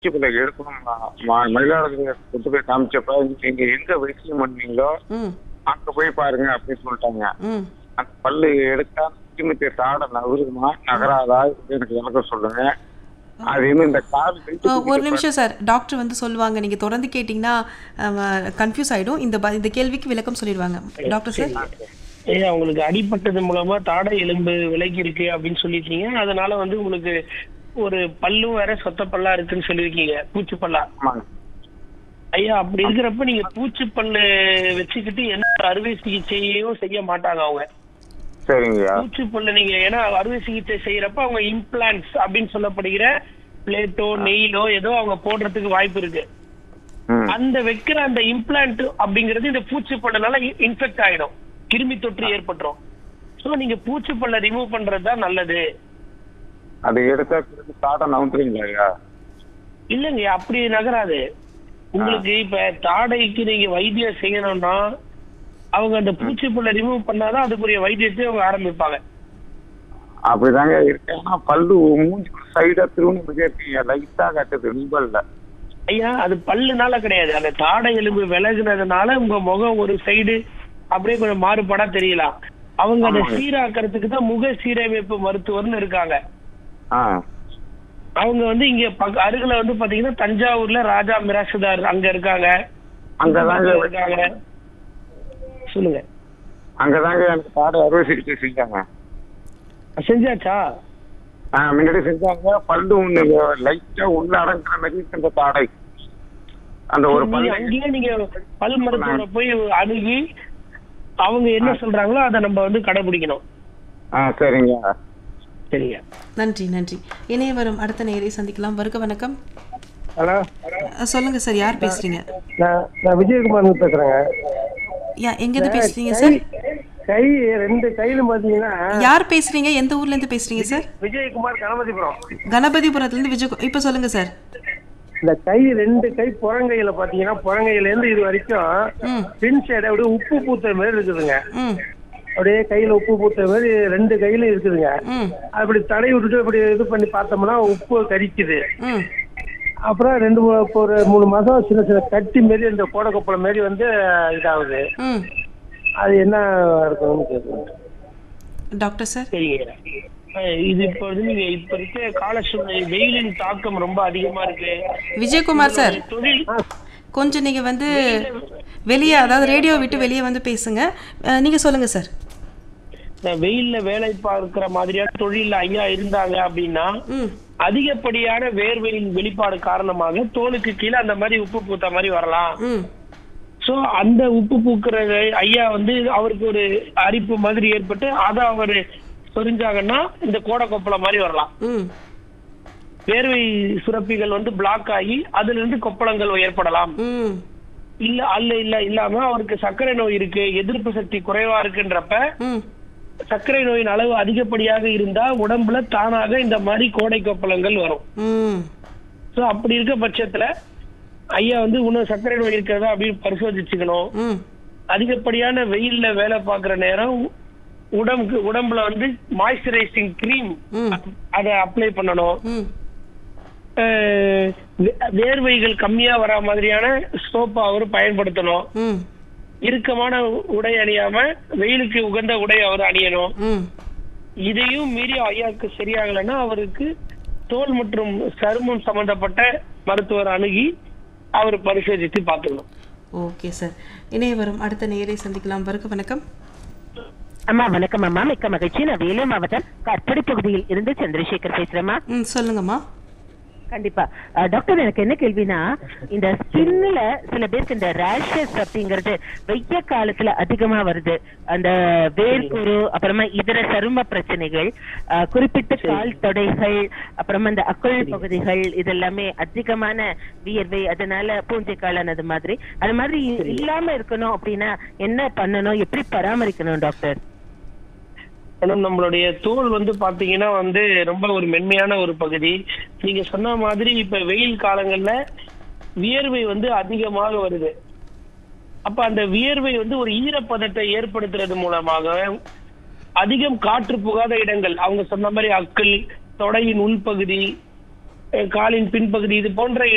பிள்ளை எடுக்கணும் ம- மயிலாடுதுறை கொண்டு போய் காமிச்சப்ப நீங்க எங்க வைத்தியம் பண்ணீங்களோ ம் அங்க போய் பாருங்க அப்படின்னு சொல்லிட்டாங்க ம் அந்த பல்லு எடுத்தா கிமித்த தாடை நகருமா நகராதா எனக்கு விளக்கம் சொல்லுங்க அது இன்னும் இந்த கால் கழிச்சு ஆ, ஒரு நிமிஷம் சார் டாக்டர் வந்து சொல்லுவாங்க நீங்க தொடர்ந்து கேட்டிங்கன்னா கன்ஃபியூஸ் ஆயிடும் இந்த ப- இந்த கேள்விக்கு விளக்கம் சொல்லிடுவாங்க டாக்டர் சார் ஏன் உங்களுக்கு அடிபட்டது மூலமா தாடை எலும்பு விலகி இருக்கு அப்படின்னு சொல்லிருக்கீங்க அதனால வந்து உங்களுக்கு ஒரு பல்லும் வேற சொத்த பல்லா இருக்குன்னு சொல்லியிருக்கீங்க பூச்சி பல்லா ஆமாங்க. ஐயா அப்படி இருக்கிறப்ப நீங்க பூச்சி பல்லு வச்சுக்கிட்டு எந்த அறுவை சிகிச்சையையும் செய்ய மாட்டாங்க அவங்க சரிங்கய்யா பூச்சி பல்லு நீங்க ஏன்னா அறுவை சிகிச்சை செய்யறப்ப அவங்க இம்ப்ளான்ட்ஸ் அப்படின்னு சொல்லப்படுகிற பிளேட்டோ நெயிலோ ஏதோ அவங்க போடுறதுக்கு வாய்ப்பு இருக்கு ம் அந்த வைக்கிற அந்த இம்ப்ளான்ட் அப்படிங்கிறது இந்த பூச்சி பல்லனால இன்ஃபெக்ட் ஆயிடும் கிருமி தொற்று ஏற்பட்டுரும் சோ நீங்க பூச்சி பல்ல ரிமூவ் பண்றது தான் நல்லது அது எடுத்தா பிறகு தாடை நவுந்துறீங்களா ஐயா இல்லைங்க அப்படி நகராது உங்களுக்கு இப்ப தாடைக்கு நீங்க வைத்தியம் செய்யணும்னா அவங்க அந்த பூச்சி பல்ல ரிமூவ் பண்ணாதான் அதுக்குரிய வைத்தியத்தை அவங்க ஆரம்பிப்பாங்க அப்படிதாங்க இருக்கு ஆனா பல்லு மூஞ்சி சைடா திருவண்ணு கேட்டீங்க லைட்டா காட்டுது ரொம்ப இல்ல ஐயா அது பல்லுனால கிடையாது அந்த தாடை எலும்பு விலகுனதுனால உங்க முகம் ஒரு சைடு அப்படியே கொஞ்சம் மாறுபாடா தெரியலாம் அவங்க அதை ஆமாங்க. சீராக்கிறதுக்கு தான் முக சீரமைப்பு மருத்துவர்னு இருக்காங்க ஆ அவங்க வந்து இங்க பக்க- அருகில வந்து பாத்தீங்கன்னா தஞ்சாவூர்ல ராஜா மிராசுதார் அங்க இருக்காங்க அங்கதாங்க இருக்காங்க சொல்லுங்க அங்கதாங்க எனக்கு தாடை அறுவை சிகிச்சை செஞ்சாங்க செஞ்சாச்சா ஆ, முன்னாடி செஞ்சாங்க பல்லு ஒண்ணு லைட்டா உள்ள அடங்குற மாதிரி இருக்கு அந்த தாடை அந்த ஒரு நீங்க பல்லு அங்கேயே நீங்க பல் மருத்துவரை போய் அணுகி அவங்க என்ன சொல்றாங்களோ அதை நம்ம வந்து கடைபிடிக்கணும் ஆ சரிங்க சரிங்க நன்றி நன்றி இணைய வரும் அடுத்த நேரை சந்திக்கலாம் வருக வணக்கம் ஹலோ அ, சொல்லுங்க சார் யார் பேசுறீங்க நான் நான் விஜயகுமார் பேசுறேங்க யா எங்கேருந்து பேசுறீங்க சார் கை ரெண்டு கையிலும் பாத்தீங்கன்னா யார் பேசுறீங்க எந்த ஊர்ல இருந்து பேசுறீங்க சார் விஜயகுமார் கணபதிபுரம் கணபதிபுரத்துல இருந்து விஜய் இப்ப சொல்லுங்க சார் இந்த கை ரெண்டு கை புறங்கையில பாத்தீங்கன்னா புறங்கையில இருந்து இது வரைக்கும் ம் பின் சைடு அப்படியே உப்பு பூத்த மாதிரி இருக்குதுங்க ம் அப்படியே கையில உப்பு பூத்த மாதிரி ரெண்டு கையிலும் இருக்குதுங்க ம் அப்படி தடை விட்டுட்டு அப்படி இது பண்ணி பார்த்தோம்னா உப்பு கரிக்குது ம் அப்புறம் ரெண்டு மூ- இப்போ ஒரு மூணு மாசம் சின்ன சின்ன கட்டி மாரி இந்த கோடக்கொப்பளம் மாரி வந்து இதாகுது ம் அது என்ன இருக்குன்னு கேட்குறேன் டாக்டர் சார் சரிங்க அஹ் இது இப்போ வந்து நீங்க இப்ப இருக்க கால சூழ்நிலை வெயிலின் தாக்கம் ரொம்ப அதிகமா இருக்கு விஜயகுமார் சார் தொழில் கொஞ்சம் நீங்க வந்து வெளியே அதாவது ரேடியோ விட்டு வெளியே வந்து பேசுங்க அ, நீங்க சொல்லுங்க சார் இந்த வெயில்ல வேலை பார்க்கிற மாதிரியான தொழில்ல ஐயா இருந்தாங்க அப்படின்னா ம் அதிகப்படியான வேர்வையின் வெளிப்பாடு காரணமாக தோலுக்கு கீழே அந்த மாதிரி உப்பு பூத்த மாதிரி வரலாம் ம் சோ அந்த உப்பு பூக்குற ஐயா வந்து அவருக்கு ஒரு அரிப்பு மாதிரி ஏற்பட்டு அதை அவரு சொரிஞ்சாங்கன்னா இந்த கோடக்கொப்பளை மாதிரி வரலாம் ம் வேர்வை சுரப்பிகள் வந்து பிளாக் ஆகி அதுல இருந்து கொப்பளங்கள் ஏற்படலாம் ம் இல்ல அல்ல இல்ல இல்லாம அவருக்கு சர்க்கரை நோய் இருக்கு எதிர்ப்பு சக்தி குறைவா இருக்குன்றப்ப ம் சர்க்கரை நோயின் அளவு அதிகப்படியாக இருந்தா உடம்புல தானாக இந்த மாதிரி கோடை கொப்பளங்கள் வரும் ம் சோ அப்படி இருக்க பட்சத்துல ஐயா வந்து இன்னும் சர்க்கரை நோய் இருக்கிறதா அப்படின்னு பரிசோதிச்சுக்கணும் ம் அதிகப்படியான வெயில்ல வேலை பார்க்குற நேரம் உடம்புக்கு உடம்புல வந்து மாய்ஸ்சரைசிங் கிரீம் ம் அதை அப்ளை பண்ணணும் ம் அஹ் வே- வேர்வைகள் கம்மியா வர மாதிரியான சோப் அவர் பயன்படுத்தணும் ம் இறுக்கமான உடை அணியாம வெயிலுக்கு உகந்த உடை அவர் அணியணும் ம் இதையும் மீறி ஐயாவுக்கு சரியாகலைன்னா அவருக்கு தோல் மற்றும் சருமம் சம்பந்தப்பட்ட மருத்துவர் அணுகி அவர் பரிசோதித்து பார்த்துக்கணும் ஓகே சார் இணைய வரும் அடுத்த நேரை சந்திக்கலாம் வருக வணக்கம் அம்மா வணக்கம் அம்மா மிக்க மகிழ்ச்சி நான் வேலூர் மாவட்டம் கற்படி பகுதியில் இருந்து சந்திரசேகர் பேசுறேம்மா ம் சொல்லுங்கம்மா கண்டிப்பா அஹ், டாக்டர் எனக்கு என்ன கேள்வினா இந்த ஸ்கின்ல சில பேருக்கு இந்த ரேஷஸ் அப்படிங்கறது வெய்ய காலத்துல அதிகமா வருது அந்த வேர்க்குரு அப்புறமா இதர சரும பிரச்சனைகள் அஹ், குறிப்பிட்ட கால் தொடைகள் அப்புறமா இந்த அக்குள் பகுதிகள் இதெல்லாமே அதிகமான வியர்வை அதனால பூஞ்சை காளான் அது மாதிரி அது மாதிரி இல்லாம இருக்கணும் அப்படின்னா என்ன பண்ணணும் எப்படி பராமரிக்கணும் டாக்டர் ஏன்னா நம்மளுடைய தோல் வந்து பாத்தீங்கன்னா வந்து ரொம்ப ஒரு மென்மையான ஒரு பகுதி நீங்க சொன்ன மாதிரி இப்ப வெயில் காலங்கள்ல வியர்வை வந்து அதிகமாக வருது அப்ப அந்த வியர்வை வந்து ஒரு ஈரப்பதத்தை ஏற்படுத்துறது மூலமாக அதிகம் காற்று புகாத இடங்கள் அவங்க சொன்ன மாதிரி அக்கள் தொடையின் உள்பகுதி அஹ் காலின் பின்பகுதி இது போன்ற